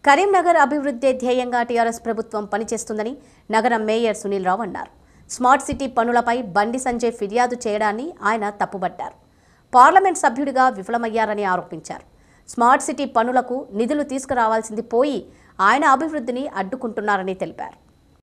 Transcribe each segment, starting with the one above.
కరీంనగర్ అభివృద్ధి ధ్యేయంగా టీఆర్ఎస్ ప్రభుత్వం పనిచేస్తుందని నగర మేయర్ సునీల్ రావు అన్నారు స్మార్ట్ సిటీ పనులపై బండి సంజయ్ ఫిర్యాదు చేయడాన్ని ఆయన తప్పుబట్టారు పార్లమెంట్ సభ్యుడిగా విఫలమయ్యారని ఆరోపించారు స్మార్ట్ సిటీ పనులకు నిధులు తీసుకురావాల్సింది పోయి ఆయన అభివృద్ధిని అడ్డుకుంటున్నారని తెలిపారు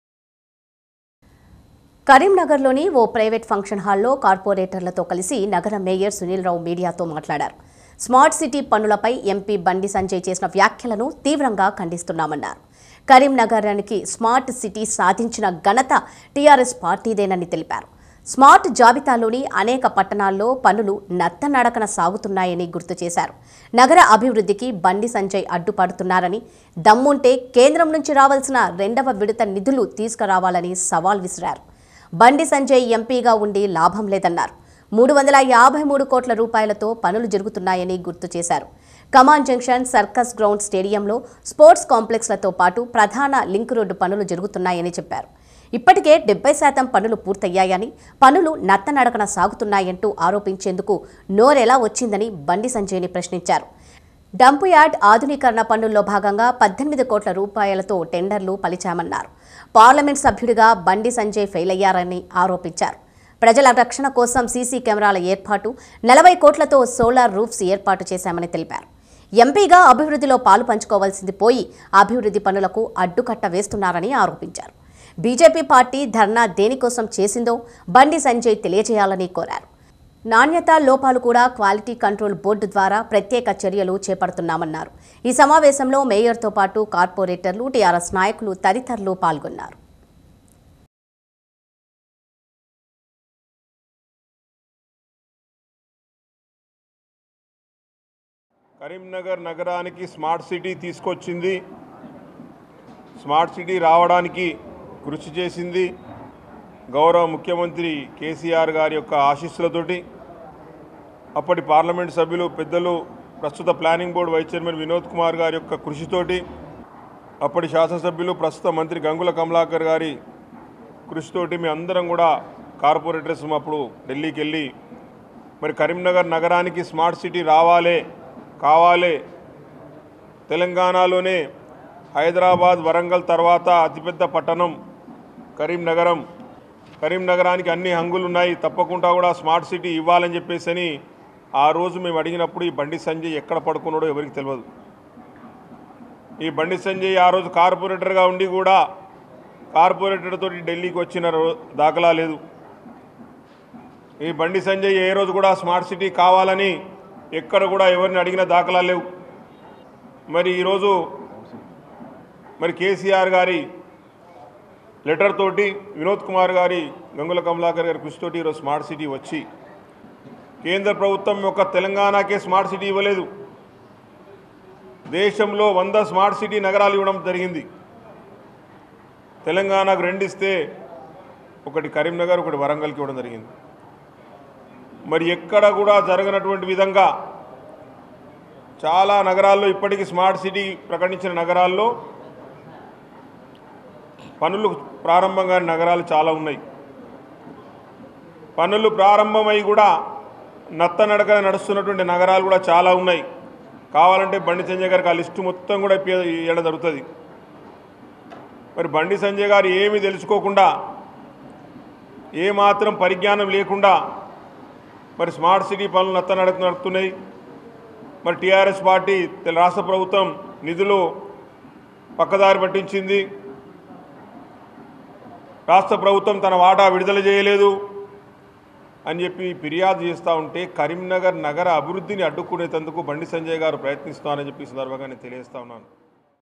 కరీంనగర్లోని ఓ ప్రైవేట్ ఫంక్షన్ హాల్లో కార్పొరేటర్లతో కలిసి నగర మేయర్ సునీల్ రావు మీడియాతో మాట్లాడారు స్మార్ట్ సిటీ పనులపై ఎంపీ బండి సంజయ్ చేసిన వ్యాఖ్యలను తీవ్రంగా ఖండిస్తున్నామన్నారు కరీంనగరానికి స్మార్ట్ సిటీ సాధించిన ఘనత టీఆర్ఎస్ పార్టీదేనని తెలిపారు స్మార్ట్ జాబితాలోని అనేక పట్టణాల్లో పనులు నత్తనడకన సాగుతున్నాయని గుర్తు చేశారు నగర అభివృద్ధికి బండి సంజయ్ అడ్డుపడుతున్నారని దమ్ముంటే కేంద్రం నుంచి రావాల్సిన రెండవ విడత నిధులు తీసుకురావాలని సవాల్ విసిరారు బండి సంజయ్ ఎంపీగా ఉండి లాభం లేదన్నారు మూడు వందల యాభై మూడు కోట్ల రూపాయలతో పనులు జరుగుతున్నాయని గుర్తు చేశారు కమాన్ జంక్షన్ సర్కస్ గ్రౌండ్ స్టేడియంలో స్పోర్ట్స్ కాంప్లెక్స్లతో పాటు ప్రధాన లింక్ రోడ్డు పనులు జరుగుతున్నాయని చెప్పారు ఇప్పటికే డెబ్బై శాతం పనులు పూర్తయ్యాయని పనులు నత్తనడకన సాగుతున్నాయంటూ ఆరోపించేందుకు నోరెలా వచ్చిందని బండి సంజయ్ని ప్రశ్నించారు డంపు యార్డ్ ఆధునీకరణ పనుల్లో భాగంగా పద్దెనిమిది కోట్ల రూపాయలతో టెండర్లు పలిచామన్నారు పార్లమెంట్ సభ్యుడిగా బండి సంజయ్ ఫెయిల్ అయ్యారని ఆరోపించారు ప్రజల రక్షణ కోసం సీసీ కెమెరాల ఏర్పాటు నలభై కోట్లతో సోలార్ రూఫ్స్ ఏర్పాటు చేశామని తెలిపారు ఎంపీగా అభివృద్ధిలో పాలు పంచుకోవాల్సింది పోయి అభివృద్ధి పనులకు అడ్డుకట్ట వేస్తున్నారని ఆరోపించారు బీజేపీ పార్టీ ధర్నా దేనికోసం చేసిందో బండి సంజయ్ తెలియజేయాలని కోరారు నాణ్యత లోపాలు కూడా క్వాలిటీ కంట్రోల్ బోర్డు ద్వారా ప్రత్యేక చర్యలు చేపడుతున్నామన్నారు ఈ సమావేశంలో మేయర్తో పాటు కార్పొరేటర్లు టీఆర్ఎస్ నాయకులు తదితరులు పాల్గొన్నారు కరీంనగర్ నగరానికి స్మార్ట్ సిటీ తీసుకొచ్చింది స్మార్ట్ సిటీ రావడానికి కృషి చేసింది గౌరవ ముఖ్యమంత్రి కేసీఆర్ గారి యొక్క ఆశీస్సులతోటి అప్పటి పార్లమెంట్ సభ్యులు పెద్దలు ప్రస్తుత planning board vice chairman Vinod Kumar గారి యొక్క కృషితోటి అప్పటి శాసనసభ్యులు ప్రస్తుత మంత్రి గంగుల కమలాకర్ గారి కృషితోటి మీ అందరం కూడా కార్పొరేటర్స్ అప్పుడు ఢిల్లీకి వెళ్ళి మరి కరీంనగర్ నగరానికి స్మార్ట్ సిటీ రావాలే కావాలే తెలంగాణలోనే హైదరాబాద్ వరంగల్ తర్వాత అతిపెద్ద పట్టణం కరీంనగరం కరీంనగరానికి అన్ని హంగులు ఉన్నాయి తప్పకుండా కూడా స్మార్ట్ సిటీ ఇవ్వాలని చెప్పేసి అని ఆ రోజు మేము అడిగినప్పుడు ఈ బండి సంజయ్ ఎక్కడ పడుకున్నాడో ఎవరికి తెలియదు ఈ బండి సంజయ్ ఆ రోజు కార్పొరేటర్గా ఉండి కూడా కార్పొరేటర్ తోటి ఢిల్లీకి వచ్చిన రో- దాఖలా లేదు ఈ బండి సంజయ్ ఏ రోజు కూడా స్మార్ట్ సిటీ కావాలని ఎక్కడ కూడా ఎవరిని అడిగిన దాఖలా లేవు మరి ఈరోజు మరి కేసీఆర్ గారి లెటర్ తోటి వినోద్ కుమార్ గారి గంగుల కమలాకర్ గారి కృషితోటి ఈరోజు స్మార్ట్ సిటీ వచ్చి కేంద్ర ప్రభుత్వం యొక్క తెలంగాణకే స్మార్ట్ సిటీ ఇవ్వలేదు దేశంలో వంద స్మార్ట్ సిటీ నగరాలు ఇవ్వడం జరిగింది తెలంగాణకు రెండిస్తే ఒకటి కరీంనగర్ ఒకటి వరంగల్కి ఇవ్వడం జరిగింది మరి ఎక్కడ కూడా జరగనటువంటి విధంగా చాలా నగరాల్లో ఇప్పటికీ స్మార్ట్ సిటీ ప్రకటించిన నగరాల్లో పనులు ప్రారంభంగా నగరాలు చాలా ఉన్నాయి పనులు ప్రారంభమై కూడా నత్తనడకన నడుస్తున్నటువంటి నగరాలు కూడా చాలా ఉన్నాయి కావాలంటే బండి సంజయ్ గారికి ఆ లిస్టు మొత్తం కూడా ఇప్పే- ఇవ్వడం జరుగుతుంది మరి బండి సంజయ్ గారు ఏమీ తెలుసుకోకుండా ఏమాత్రం పరిజ్ఞానం లేకుండా మరి స్మార్ట్ సిటీ పనులు నత్తనడక నడుస్తున్నాయి మరి టీఆర్ఎస్ పార్టీ తెల- రాష్ట్ర ప్రభుత్వం నిధులు పక్కదారి పట్టించింది రాష్ట్ర ప్రభుత్వం తన వాటా విడుదల చేయలేదు అని చెప్పి ఫిర్యాదు చేస్తూ ఉంటే కరీంనగర్ నగర అభివృద్ధిని అడ్డుకునేందుకు బండి సంజయ్ గారు ప్రయత్నిస్తున్నారని చెప్పి ఈ సందర్భంగా నేను తెలియజేస్తా ఉన్నాను